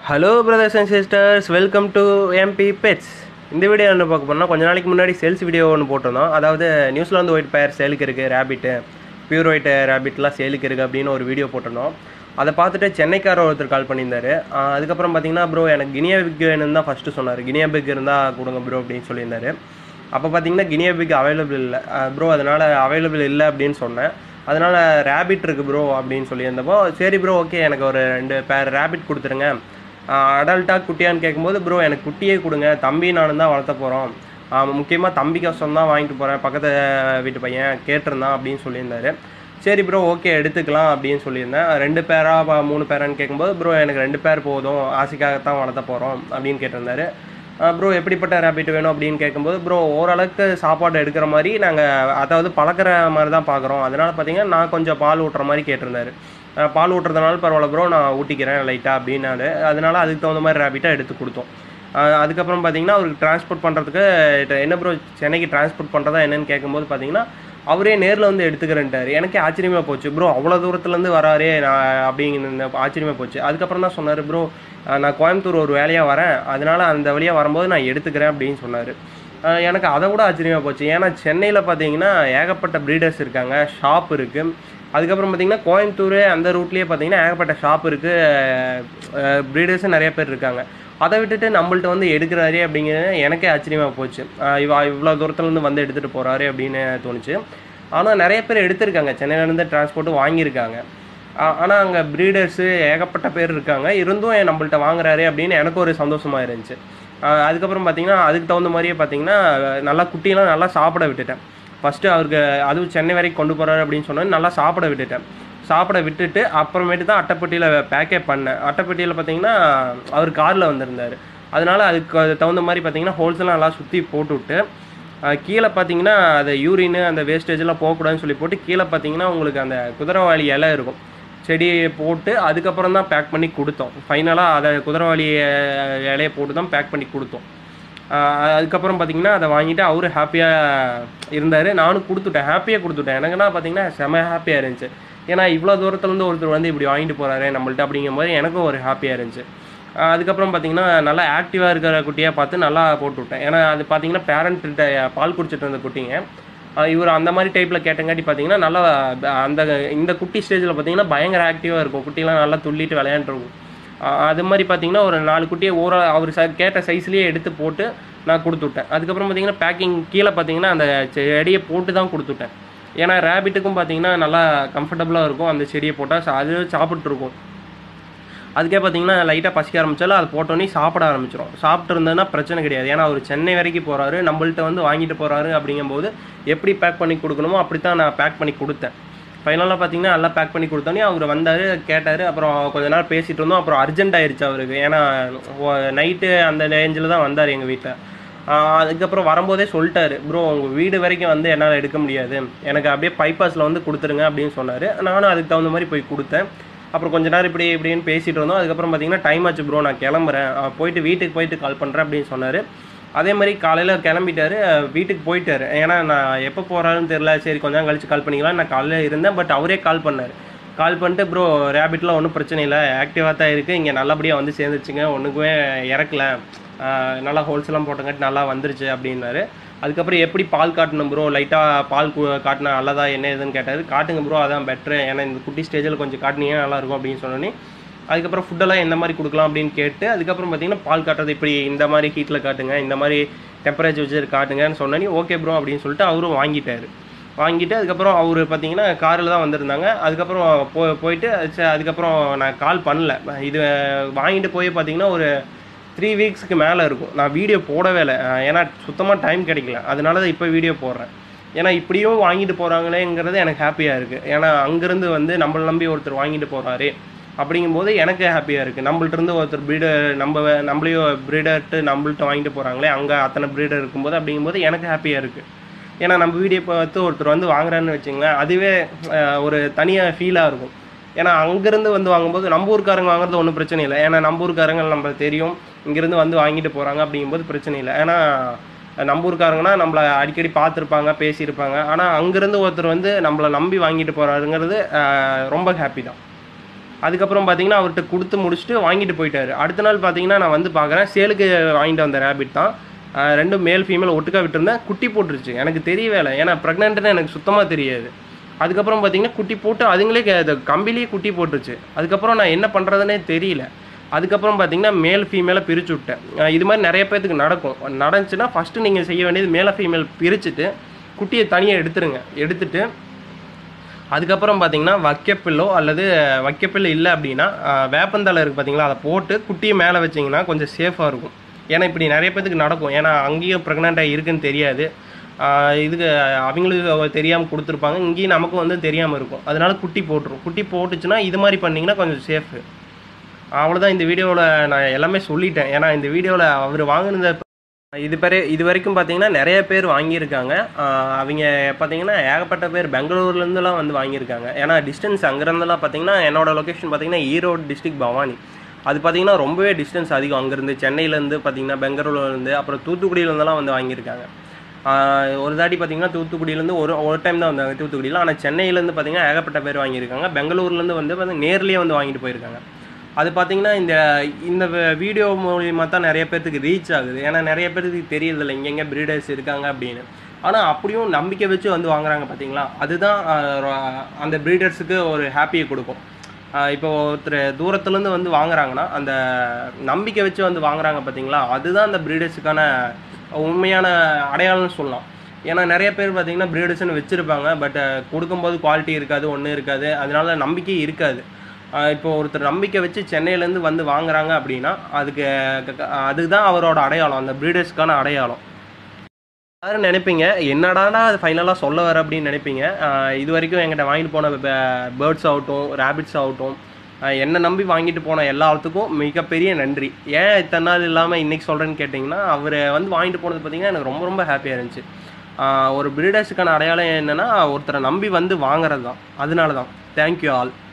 hello brothers and sisters welcome to MP pets இந்த video என்ன பார்க்க போனால் கொஞ்ச நாளைக்கு முன்னாடி சேல்ஸ் வீடியோ ஒன்று போட்டிருந்தோம் அதாவது நியூசிலாந்து ஒயிட் பேர் சேலுக்கு இருக்குது ரேபிட்டு பியூர் ஒயிட் ரேபிட்லாம் சேலுக்கு இருக்குது அப்படின்னு ஒரு வீடியோ போட்டிருந்தோம் அதை பார்த்துட்டு சென்னைக்காரர் ஒருத்தர் கால் பண்ணியிருந்தாரு ஆஹ் அதுக்கப்புறம் பார்த்தீங்கன்னா ப்ரோ எனக்கு கினியா பிக் வேணும்னு தான் ஃபஸ்ட்டு சொன்னார் கினியா பிக் இருந்தால் கொடுங்க ப்ரோ அப்படின்னு சொல்லியிருந்தாரு அப்போ பார்த்தீங்கன்னா கினியா பிக் அவைலபிள் இல்லை ப்ரோ அதனால் அவைலபிள் இல்லை அப்படின்னு சொன்னேன் அதனால் ரேபிட் இருக்குது ப்ரோ அப்படின்னு சொல்லியிருந்தப்போ சரி ப்ரோ ஓகே எனக்கு ஒரு ரெண்டு பேர் ரேபிட் கொடுத்துருங்க அடல்ட்டாக குட்டியான்னு கேட்கும்போது ப்ரோ எனக்கு குட்டியே கொடுங்க தம்பி நானும் தான் வளர்த்த போகிறோம் முக்கியமாக தம்பி கஷ்டம் தான் வாங்கிட்டு போகிறேன் பக்கத்து வீட்டு பையன் கேட்டிருந்தான் அப்படின்னு சொல்லியிருந்தாரு சரி ப்ரோ ஓகே எடுத்துக்கலாம் அப்படின்னு சொல்லியிருந்தேன் ரெண்டு பேரா ப- மூணு பேரான்னு கேட்கும்போது ப்ரோ எனக்கு ரெண்டு பேர் போதும் ஆசைக்காகத்தான் வளர்த்த போகிறோம் அப்படின்னு கேட்டிருந்தாரு ப்ரோ எப்படிப்பட்ட ரேபிட் வேணும் அப்படின்னு கேட்கும்போது ப்ரோ ஓரளவுக்கு சாப்பாடு எடுக்கிற மாதிரி நாங்கள் அதாவது பழக்கிற மாதிரி தான் பார்க்குறோம் அதனால் பார்த்தீங்கன்னா நான் கொஞ்சம் பால் ஊட்டுற மாதிரி கேட்டிருந்தாரு அஹ் பால் ஊட்டுறதுனால பரவாயில்ல ப்ரோ நான் ஊட்டிக்கிறேன் லைட்டாக அப்படின்னாரு அதனால அதுக்கு தகுந்த மாதிரி ரேபிட்டாக எடுத்து கொடுத்தோம் அஹ் அதுக்கப்புறம் பார்த்தீங்கன்னா அவருக்கு டிரான்ஸ்போர்ட் பண்ணுறதுக்கு என்ன ப்ரோ சென்னைக்கு டிரான்ஸ்போர்ட் பண்ணுறதா என்னன்னு கேட்கும்போது பார்த்தீங்கன்னா அவரே நேரில் வந்து எடுத்துக்கிறேன்ட்டார் எனக்கே ஆச்சரியமாக போச்சு ப்ரோ அவ்வளோ தூரத்துலேருந்து வராரே நான் அப்படிங்கிற ஆச்சரியமாக போச்சு அதுக்கப்புறம் தான் சொன்னார் ப்ரோ நான் கோயம்புத்தூர் ஒரு வேலையாக வரேன் அதனால அந்த வழியாக வரும்போது நான் எடுத்துக்கிறேன் அப்படின்னு சொன்னார் எனக்கு அதை விட ஆச்சரியமாக போச்சு ஏன்னா சென்னையில் பார்த்தீங்கன்னா ஏகப்பட்ட ப்ரீடர்ஸ் இருக்காங்க ஷாப் இருக்குது அதுக்கப்புறம் பார்த்தீங்கன்னா கோயம்புத்தூர் அந்த ரூட்லேயே பார்த்தீங்கன்னா ஏகப்பட்ட ஷாப் இருக்குது ப்ரீடர்ஸும் நிறைய பேர் இருக்காங்க அதை விட்டுட்டு நம்மள்ட்ட வந்து எடுக்கிறாரே அப்படிங்கிறது எனக்கே ஆச்சரியமாக போச்சு அஹ் இவ இவ்வளோ தூரத்துலேருந்து வந்து எடுத்துகிட்டு போகிறாரு அப்படின்னு தோணுச்சு ஆனால் நிறைய பேர் எடுத்திருக்காங்க சென்னையிலேருந்து டிரான்ஸ்போர்ட்டும் வாங்கியிருக்காங்க ஆனால் அங்கே ப்ரீடர்ஸு ஏகப்பட்ட பேர் இருக்காங்க இருந்தும் என் நம்மள்ட்ட வாங்குறாரு அப்படின்னு எனக்கு ஒரு சந்தோஷமாக இருந்துச்சு அஹ் அதுக்கப்புறம் பார்த்தீங்கன்னா அதுக்கு தகுந்த மாதிரியே பார்த்தீங்கன்னா நல்லா குட்டியெல்லாம் நல்லா சாப்பிட விட்டுட்டேன் ஃபஸ்ட்டு அவருக்கு அதுவும் சென்னை வரைக்கும் கொண்டு போகிறாரு அப்படின்னு சொன்னோன்னே நல்லா சாப்பிட விட்டுட்டேன் சாப்பிட விட்டுட்டு அப்புறமேட்டு தான் அட்டைப்பெட்டியில் பேக்கே பண்ணேன் அட்டைப்பெட்டியில் பார்த்தீங்கன்னா அவர் காரில் வந்திருந்தார் அதனால அதுக்கு அது தகுந்த மாதிரி பார்த்தீங்கன்னா ஹோல்ஸ்லாம் நல்லா சுற்றி போட்டுவிட்டு அஹ் கீழே பார்த்தீங்கன்னா அந்த யூரின் அந்த வேஸ்டேஜ்லாம் போகக்கூடாதுன்னு சொல்லி போட்டு கீழே பார்த்தீங்கன்னா உங்களுக்கு அந்த குதிரைவாளி இலை இருக்கும் செடியை போட்டு அதுக்கப்புறம் தான் பேக் பண்ணி கொடுத்தோம் ஃபைனலாக அதை குதிரைவாளி அஹ், இலையை போட்டு தான் பேக் பண்ணி கொடுத்தோம் ஆஹ் அதுக்கப்புறம் பார்த்தீங்கன்னா அதை வாங்கிட்டு அவரு ஹாப்பியாக இருந்தார் நானும் கொடுத்துட்டேன் ஹாப்பியாக கொடுத்துட்டேன் எனக்குன்னா பார்த்தீங்கன்னா செம ஹாப்பியாக இருந்துச்சு ஏன்னா இவ்வளோ தூரத்துலேருந்து ஒருத்தர் வந்து இப்படி வாங்கிட்டு போகிறாரு நம்மள்ட்ட அப்படிங்கும்போது எனக்கும் ஒரு ஹாப்பியாக இருந்துச்சு ஆஹ் அதுக்கப்புறம் பார்த்தீங்கன்னா நல்லா ஆக்டிவாக இருக்கிற குட்டியாக பார்த்து நல்லா போட்டு விட்டேன் ஏன்னா அது பார்த்தீங்கன்னா பேரண்ட்டு பால் குடிச்சிட்டு இருந்த குட்டிங்க ஆஹ் இவர் அந்த மாதிரி டைப்பில் கேட்டங்காட்டி பார்த்தீங்கன்னா நல்லா ப- அந்த இந்த குட்டி ஸ்டேஜில் பார்த்தீங்கன்னா பயங்கர ஆக்டிவாக இருக்கும் குட்டிலாம் நல்லா துள்ளிட்டு விளையாண்டுருக்கும் ஆஹ் அது மாதிரி பார்த்தீங்கன்னா ஒரு நாலு குட்டியை ஓர அவர் ச கேட்ட சைஸ்லேயே எடுத்து போட்டு நான் கொடுத்து விட்டேன் அதுக்கப்புறம் பார்த்தீங்கன்னா பேக்கிங் கீழே பார்த்தீங்கன்னா அந்த செடியை போட்டு தான் கொடுத்துட்டேன் ஏன்னா ரேபிட்டுக்கும் பார்த்தீங்கன்னா நல்லா கம்ஃபர்டபுளாக இருக்கும் அந்த செடியை போட்டால் அது சாப்பிட்ருக்கும் அதுக்கே பார்த்தீங்கன்னா லைட்டாக பசிக்க ஆரம்பிச்சாலும் அது போட்டோன்னே சாப்பிட ஆரம்பிச்சிடும் சாப்பிட்டு இருந்ததுன்னா பிரச்சனை கிடையாது ஏன்னா அவர் சென்னை வரைக்கும் போகிறாரு நம்மள்ட்ட வந்து வாங்கிட்டு போகிறாரு அப்படிங்கும்போது எப்படி பேக் பண்ணி கொடுக்கணுமோ அப்படி தான் நான் பேக் பண்ணி கொடுத்தேன் ஃபைனலாக பார்த்தீங்கன்னா எல்லாம் பேக் பண்ணி கொடுத்தோன்னே அவர் வந்தார் கேட்டார் அப்புறம் கொஞ்ச நேரம் பேசிகிட்டு இருந்தோம் அப்புறம் அர்ஜென்ட் ஆயிருச்சு அவருக்கு ஏன்னா நைட்டு அந்த ரேஞ்சில் தான் வந்தார் எங்கள் வீட்டில் அதுக்கப்புறம் வரும்போதே சொல்லிட்டாரு ப்ரோ உங்கள் வீடு வரைக்கும் வந்து என்னால் எடுக்க முடியாது எனக்கு அப்படியே பைபாஸில் வந்து கொடுத்துருங்க அப்படின்னு சொன்னார் நானும் அதுக்கு தகுந்த மாதிரி போய் கொடுத்தேன் அப்புறம் கொஞ்ச நேரம் இப்படி இப்படின்னு பேசிட்டு இருந்தோம் அதுக்கப்புறம் பார்த்தீங்கன்னா டைம் ஆச்சு ப்ரோ நான் கிளம்புறேன் அஹ் போயிட்டு வீட்டுக்கு போயிட்டு கால் பண்ணுறேன் அப்படின்னு சொன்னார் அதே மாதிரி காலையில் கிளம்பிட்டாரு அஹ் வீட்டுக்கு போயிட்டாரு ஏன்னா நான் எப்போ போகிறாருன்னு தெரில சரி கொஞ்ச நேரம் கழிச்சு கால் பண்ணிக்கலாம் நான் காலையில் இருந்தேன் பட் அவரே கால் பண்ணார் கால் பண்ணிட்டு ப்ரோ ரேபிட்லாம் ஒன்றும் பிரச்சனை இல்லை ஆக்டிவாக தான் இருக்குது இங்கே நல்லபடியாக வந்து சேர்ந்துருச்சுங்க ஒன்றுக்குமே இறக்கல ஆஹ் நல்லா ஹோல்சேலாம் போட்டங்காட்டி நல்லா வந்துருச்சு அப்படின்னாரு அதுக்கப்புறம் எப்படி பால் காட்டணும் ப்ரோ லைட்டாக பால் கு- காட்டினா நல்லதா என்ன ஏதுன்னு கேட்டார் காட்டுங்க ப்ரோ அதான் பெட்ரு ஏன்னா இந்த குட்டி ஸ்டேஜில் கொஞ்சம் காட்டினீங்கன்னா நல்லா இருக்கும் அப்படின்னு சொன்னோன்னே அதுக்கப்புறம் ஃபுட்டெல்லாம் எந்த மாதிரி கொடுக்கலாம் அப்படின்னு கேட்டு அதுக்கப்புறம் பார்த்தீங்கன்னா பால் காட்டுறது இப்படி இந்த மாதிரி ஹீட்டில் காட்டுங்க இந்த மாதிரி டெம்பரேச்சர் வச்சு காட்டுங்கன்னு சொன்னோன்னே ஓகே ப்ரோ அப்படின்னு சொல்லிட்டு அவரும் வாங்கிட்டாரு வாங்கிட்டு அதுக்கப்புறம் அவர் பார்த்தீங்கன்னா காரில் தான் வந்திருந்தாங்க அதுக்கப்புறம் போ போயிட்டு சரி, அதுக்கப்புறம் நான் கால் பண்ணல இது வாங்கிட்டு போய் பார்த்தீங்கன்னா ஒரு த்ரீ வீக்ஸ்க்கு மேலே இருக்கும் நான் வீடியோ போடவே இல்லை அஹ் ஏன்னா சுத்தமாக டைம் கிடைக்கல அதனால தான் இப்போ வீடியோ போடுறேன் ஏன்னா இப்படியும் வாங்கிட்டு போகிறாங்களேங்கிறது எனக்கு ஹாப்பியாக இருக்குது ஏன்னா அங்கேருந்து வந்து நம்மளை நம்பி ஒருத்தர் வாங்கிட்டு போகிறாரு அப்படிங்கும்போது எனக்கு ஹாப்பியாக இருக்குது நம்மள்ட்ட இருந்து ஒருத்தர் ப்ரீடர் நம்ம நம்மளையும் ப்ரீடர்ட்டு நம்மள்ட்ட வாங்கிட்டு போகிறாங்களே அங்கே அத்தனை ப்ரீடர் இருக்கும்போது அப்படிங்கும்போது எனக்கு ஹாப்பியாக இருக்குது ஏன்னா நம்ம வீடியோ பார்த்து ஒருத்தர் வந்து வாங்குறான்னு வச்சுங்களேன் அதுவே அஹ், ஒரு தனியாக ஃபீலாக இருக்கும் ஏன்னா அங்கேருந்து வந்து வாங்கும்போது நம்ம ஊர்க்காரங்க வாங்குறது ஒன்றும் பிரச்சனை இல்லை ஏன்னா நம்ம ஊர்க்காரங்க நம்ம தெரியும் இங்கேருந்து வந்து வாங்கிட்டு போகிறாங்க அப்படிங்கும்போது பிரச்சனை இல்லை ஏன்னா நம்ம ஊர்க்காரங்கன்னா நம்மளை அடிக்கடி பார்த்துருப்பாங்க பேசியிருப்பாங்க ஆனால் அங்கேருந்து ஒருத்தர் வந்து நம்மளை நம்பி வாங்கிட்டு போகிறாருங்கிறது ரொம்ப ஹாப்பி தான் அதுக்கப்புறம் பார்த்தீங்கன்னா அவர்கிட்ட கொடுத்து முடிச்சுட்டு வாங்கிட்டு போயிட்டாரு அடுத்த நாள் பார்த்தீங்கன்னா நான் வந்து பார்க்குறேன் சேலுக்கு வாங்கிட்டு வந்த ரேபிட் தான் ஆஹ் ரெண்டும் மேல் ஃபீமேல் ஒட்டுக்கா விட்டுருந்தேன் குட்டி போட்டுருச்சு எனக்கு தெரியவே இல்லை ஏன்னா ப்ரெக்னென்ட்னு எனக்கு சுத்தமாக தெரியாது அதுக்கப்புறம் பார்த்தீங்கன்னா குட்டி போட்டு அதுங்களே க- அது கம்பிலேயே குட்டி போட்டுருச்சு அதுக்கப்புறம் நான் என்ன பண்ணுறதுனே தெரியல அதுக்கப்புறம் பார்த்தீங்கன்னா மேல் ஃபீமேலை பிரித்து விட்டேன் ஆஹ் இது மாதிரி நிறைய பேர்த்துக்கு நடக்கும் நடந்துச்சுன்னா ஃபஸ்ட்டு நீங்கள் செய்ய வேண்டியது மேலே ஃபீமேல் பிரிச்சுட்டு குட்டியை தனியாக எடுத்துருங்க எடுத்துட்டு அதுக்கப்புறம் பார்த்தீங்கன்னா வைக்கப்பில்லோ அல்லது வைக்கப்பில்லு இல்லை அப்படின்னா ஆஹ் வேப்பந்தழை இருக்குது பார்த்தீங்களா அதை போட்டு குட்டியை மேலே வச்சிங்கன்னா கொஞ்சம் சேஃபாக இருக்கும் ஏன்னா இப்படி நிறைய பேத்துக்கு நடக்கும் ஏன்னா அங்கேயும் ப்ரெக்னெண்ட்டாக இருக்குன்னு தெரியாது ஆஹ் இதுக்கு அவங்களுக்கு தெரியாமல் கொடுத்துருப்பாங்க இங்கேயும் நமக்கும் வந்து தெரியாமல் இருக்கும் அதனால குட்டி போட்டுரும் குட்டி போட்டுச்சுன்னா இது மாதிரி பண்ணிங்கன்னா கொஞ்சம் சேஃபு அவ்வளோதான் இந்த வீடியோவில் நான் எல்லாமே சொல்லிட்டேன் ஏன்னா இந்த வீடியோவில் அவர் வாங்கினத இது பெரிய இது வரைக்கும் பார்த்தீங்கன்னா நிறைய பேர் வாங்கியிருக்காங்க ஆஹ் அவங்க பார்த்தீங்கன்னா ஏகப்பட்ட பேர் பெங்களூர்லேருந்துலாம் வந்து வாங்கியிருக்காங்க ஏன்னா டிஸ்டன்ஸ் அங்கேருந்துலாம் பார்த்தீங்கன்னா என்னோட லொக்கேஷன் பார்த்தீங்கன்னா ஈரோடு டிஸ்ட்ரிக்ட் பவானி அது பார்த்தீங்கன்னா ரொம்பவே டிஸ்டன்ஸ் அதிகம் அங்கேருந்து சென்னையிலேருந்து பார்த்தீங்கன்னா பெங்களூர்லேருந்து அப்புறம் தூத்துக்குடியிலேருந்துலாம் வந்து வாங்கியிருக்காங்க ஆஹ் ஒரு தாட்டி பார்த்தீங்கன்னா தூத்துக்குடியிலேருந்து ஒரு ஒரு டைம் தான் வந்தாங்க தூத்துக்குடியில் ஆனால் சென்னையிலேருந்து பார்த்தீங்கன்னா ஏகப்பட்ட பேர் வாங்கியிருக்காங்க பெங்களூர்லேருந்து வந்து பார்த்தீங்கன்னா நேர்லேயே வந்து வாங்கிட்டு போயிருக்காங்க அது பார்த்தீங்கன்னா இந்த இந்த வீடியோ மூலியமா தான் நிறைய பேர்த்துக்கு ரீச் ஆகுது ஏன்னா நிறைய பேருக்கு தெரியறதில்ல இங்கெங்கே பிரீடர்ஸ் இருக்காங்க அப்படின்னு ஆனால் அப்படியும் நம்பிக்கை வச்சு வந்து வாங்குறாங்க பார்த்தீங்களா அதுதான் ஆஹ், ரொ- அந்த பிரீடர்ஸுக்கு ஒரு ஹாப்பியை கொடுக்கும் ஆஹ், இப்போ ஒருத்தர் தூரத்துலேருந்து வந்து வாங்குறாங்கன்னா அந்த நம்பிக்கை வச்சு வந்து வாங்குறாங்க பார்த்தீங்களா அதுதான் அந்த பிரீடர்ஸுக்கான உண்மையான அடையாளம்னு சொல்லலாம் ஏன்னா நிறைய பேர் பார்த்தீங்கன்னா பிரீடர்ஸ்னு வச்சுருப்பாங்க பட் கொடுக்கும்போது குவாலிட்டி இருக்காது ஒன்றும் இருக்காது அதனால நம்பிக்கை இருக்காது ஆஹ் இப்போ ஒருத்தர் நம்பிக்கை வச்சு சென்னையிலேருந்து வந்து வாங்குறாங்க அப்படின்னா அதுக்கு க- க- அதுதான் அவரோட அடையாளம் அந்த பிரீடர்ஸ்க்கான அடையாளம் எல்லாரும் நினைப்பீங்க என்னடானா அது ஃபைனலாக சொல்ல வர அப்படின்னு நினைப்பீங்க ஆஹ் இது வரைக்கும் என்கிட்ட வாங்கிட்டு போன பேர்ட்ஸ் ஆகட்டும் ரேபிட்ஸ் ஆகட்டும் ஆஹ் என்னை நம்பி வாங்கிட்டு போன எல்லாத்துக்கும் மிகப்பெரிய நன்றி ஏன் இத்தனை நாள் இல்லாமல் இன்னைக்கு சொல்கிறேன்னு கேட்டிங்கன்னா அவர் வந்து வாங்கிட்டு போனது பார்த்தீங்கன்னா எனக்கு ரொம்ப ரொம்ப ஹாப்பியாக இருந்துச்சு ஆஹ் ஒரு பிரீடர்ஸுக்கான அடையாளம் என்னென்னா ஒருத்தரை நம்பி வந்து வாங்குறது தான் அதனால தான் தேங்க்யூ ஆல்